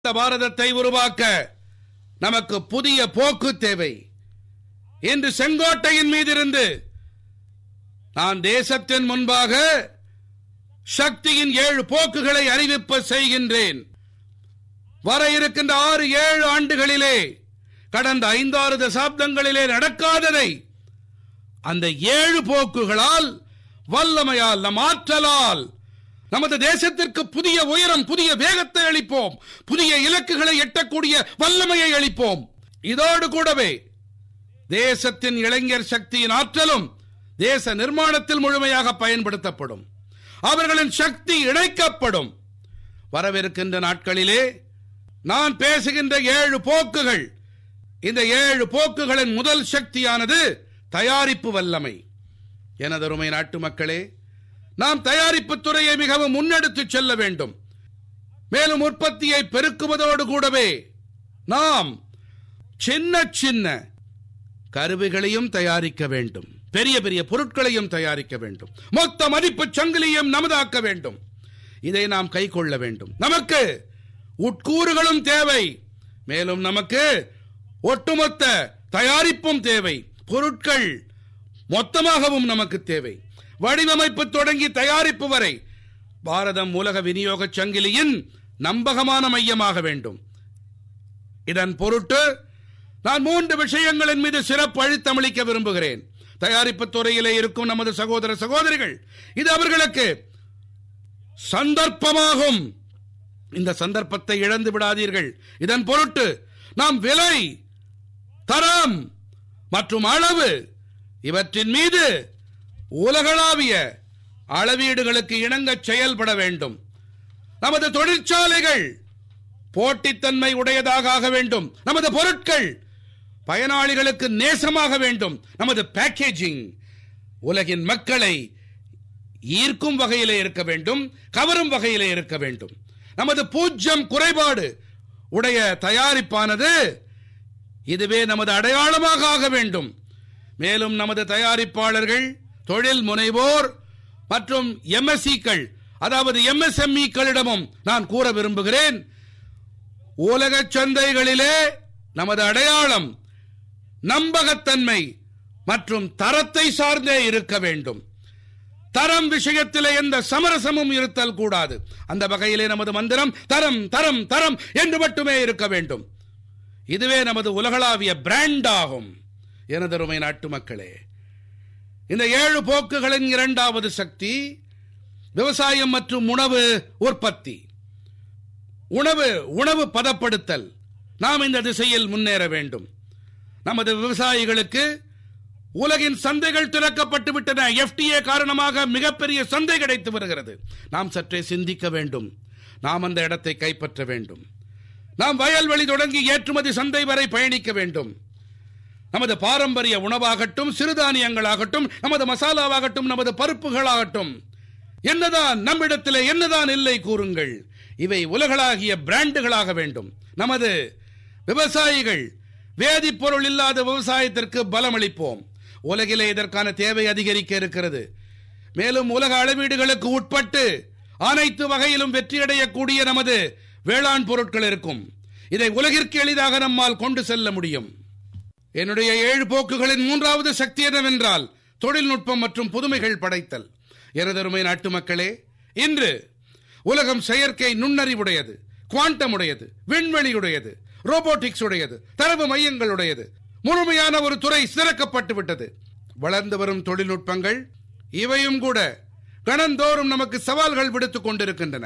பலத்த பாரதத்தை உருவாக்க நமக்கு புதிய போக்கு தேவை இன்று செங்கோட்டையின் மீதிருந்து நான் தேசத்தின் முன்பாக சக்தியின் ஏழு போக்குகளை அறிவிப்பு செய்கின்றேன் வர இருக்கின்ற ஆறு ஏழு ஆண்டுகளிலே கடந்த ஐந்தாறு தசாப்தங்களிலே நடக்காததை அந்த ஏழு போக்குகளால் வல்லமையால் நம் ஆற்றலால் நமது தேசத்திற்கு புதிய உயரம் புதிய வேகத்தை அளிப்போம் புதிய இலக்குகளை எட்டக்கூடிய வல்லமையை அளிப்போம் இதோடு கூடவே தேசத்தின் இளைஞர் சக்தியின் ஆற்றலும் தேச நிர்மாணத்தில் முழுமையாக பயன்படுத்தப்படும் அவர்களின் சக்தி இணைக்கப்படும் வரவிருக்கின்ற நாட்களிலே நான் பேசுகின்ற ஏழு போக்குகள் இந்த ஏழு போக்குகளின் முதல் சக்தியானது தயாரிப்பு வல்லமை எனதருமை நாட்டு மக்களே நாம் தயாரிப்பு துறையை மிகவும் முன்னெடுத்து செல்ல வேண்டும் மேலும் உற்பத்தியை பெருக்குவதோடு கூடவே நாம் சின்ன சின்ன கருவிகளையும் தயாரிக்க வேண்டும் பெரிய பெரிய பொருட்களையும் தயாரிக்க வேண்டும் மொத்த மதிப்பு சங்கிலியும் நமதாக்க வேண்டும் இதை நாம் கை கொள்ள வேண்டும் நமக்கு உட்கூறுகளும் தேவை மேலும் நமக்கு ஒட்டுமொத்த தயாரிப்பும் தேவை பொருட்கள் மொத்தமாகவும் நமக்கு தேவை வடிவமைப்பு தொடங்கி தயாரிப்பு வரை பாரதம் உலக விநியோக சங்கிலியின் நம்பகமான மையமாக வேண்டும் இதன் பொருட்டு நான் மூன்று விஷயங்களின் மீது சிறப்பு அழுத்தமளிக்க விரும்புகிறேன் தயாரிப்பு துறையிலே இருக்கும் நமது சகோதர சகோதரிகள் இது அவர்களுக்கு சந்தர்ப்பமாகும் இந்த சந்தர்ப்பத்தை இழந்து விடாதீர்கள் இதன் பொருட்டு நாம் விலை தரம் மற்றும் அளவு இவற்றின் மீது உலகளாவிய அளவீடுகளுக்கு இணங்க செயல்பட வேண்டும் நமது தொழிற்சாலைகள் போட்டித்தன்மை உடையதாக ஆக வேண்டும் நமது பொருட்கள் பயனாளிகளுக்கு நேசமாக வேண்டும் நமது பேக்கேஜிங் உலகின் மக்களை ஈர்க்கும் வகையிலே இருக்க வேண்டும் கவரும் வகையிலே இருக்க வேண்டும் நமது பூஜ்யம் குறைபாடு உடைய தயாரிப்பானது இதுவே நமது அடையாளமாக ஆக வேண்டும் மேலும் நமது தயாரிப்பாளர்கள் தொழில் முனைவோர் மற்றும் எம்எஸ்சிக்கள் அதாவது எம்எஸ்எம்இக்களிடமும் நான் கூற விரும்புகிறேன் உலக சந்தைகளிலே நமது அடையாளம் நம்பகத்தன்மை மற்றும் தரத்தை சார்ந்தே இருக்க வேண்டும் தரம் விஷயத்திலே எந்த சமரசமும் இருத்தல் கூடாது அந்த வகையிலே நமது மந்திரம் தரம் தரம் தரம் என்று மட்டுமே இருக்க வேண்டும் இதுவே நமது உலகளாவிய பிராண்ட் ஆகும் எனதருமை நாட்டு மக்களே இந்த ஏழு போக்குகளின் இரண்டாவது சக்தி விவசாயம் மற்றும் உணவு உற்பத்தி உணவு உணவு பதப்படுத்தல் நாம் இந்த திசையில் முன்னேற வேண்டும் நமது விவசாயிகளுக்கு உலகின் சந்தைகள் திறக்கப்பட்டு விட்டன எஃப்டிஏ காரணமாக மிகப்பெரிய சந்தை கிடைத்து வருகிறது நாம் சற்றே சிந்திக்க வேண்டும் நாம் அந்த இடத்தை கைப்பற்ற வேண்டும் நாம் வயல்வெளி தொடங்கி ஏற்றுமதி சந்தை வரை பயணிக்க வேண்டும் நமது பாரம்பரிய உணவாகட்டும் சிறுதானியங்களாகட்டும் நமது மசாலாவாகட்டும் நமது பருப்புகளாகட்டும் என்னதான் நம்மிடத்திலே என்னதான் இல்லை கூறுங்கள் இவை உலகளாகிய பிராண்டுகளாக வேண்டும் நமது விவசாயிகள் வேதிப்பொருள் இல்லாத விவசாயத்திற்கு பலமளிப்போம் உலகிலே இதற்கான தேவை அதிகரிக்க இருக்கிறது மேலும் உலக அளவீடுகளுக்கு உட்பட்டு அனைத்து வகையிலும் வெற்றியடையக்கூடிய நமது வேளாண் பொருட்கள் இருக்கும் இதை உலகிற்கு எளிதாக நம்மால் கொண்டு செல்ல முடியும் என்னுடைய ஏழு போக்குகளின் மூன்றாவது சக்தி என்னவென்றால் தொழில்நுட்பம் மற்றும் புதுமைகள் படைத்தல் எனதருமை நாட்டு மக்களே இன்று உலகம் செயற்கை நுண்ணறிவுடையது குவாண்டம் உடையது விண்வெளியுடையது ரோபோட்டிக்ஸ் உடையது தரவு மையங்களுடையது முழுமையான ஒரு துறை சிறக்கப்பட்டு விட்டது வளர்ந்து வரும் தொழில்நுட்பங்கள் இவையும் கூட கணந்தோறும் நமக்கு சவால்கள் விடுத்துக் கொண்டிருக்கின்றன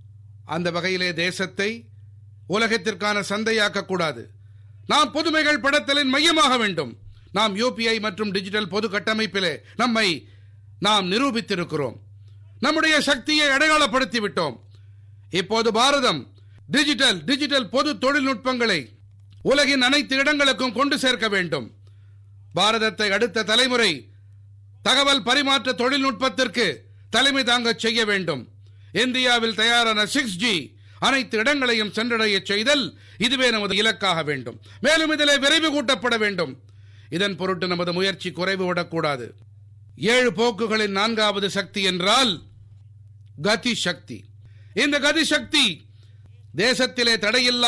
அந்த வகையிலே தேசத்தை உலகத்திற்கான சந்தையாக்க கூடாது நாம் புதுமைகள் படத்தலின் மையமாக வேண்டும் நாம் யூபிஐ மற்றும் டிஜிட்டல் பொது கட்டமைப்பிலே நம்மை நாம் நிரூபித்திருக்கிறோம் நம்முடைய சக்தியை அடையாளப்படுத்தி விட்டோம் இப்போது பாரதம் டிஜிட்டல் டிஜிட்டல் பொது தொழில்நுட்பங்களை உலகின் அனைத்து இடங்களுக்கும் கொண்டு சேர்க்க வேண்டும் பாரதத்தை அடுத்த தலைமுறை தகவல் பரிமாற்ற தொழில்நுட்பத்திற்கு தலைமை தாங்க செய்ய வேண்டும் இந்தியாவில் தயாரான சிக்ஸ் ஜி அனைத்து இடங்களையும் சென்றடைய செய்தல் இதுவே நமது இலக்காக வேண்டும் மேலும் இதிலே விரைவு கூட்டப்பட வேண்டும் இதன் பொருட்டு நமது முயற்சி குறைவு விடக்கூடாது ஏழு போக்குகளின் நான்காவது சக்தி என்றால் கதி சக்தி இந்த கதி சக்தி தேசத்திலே தடையில்லா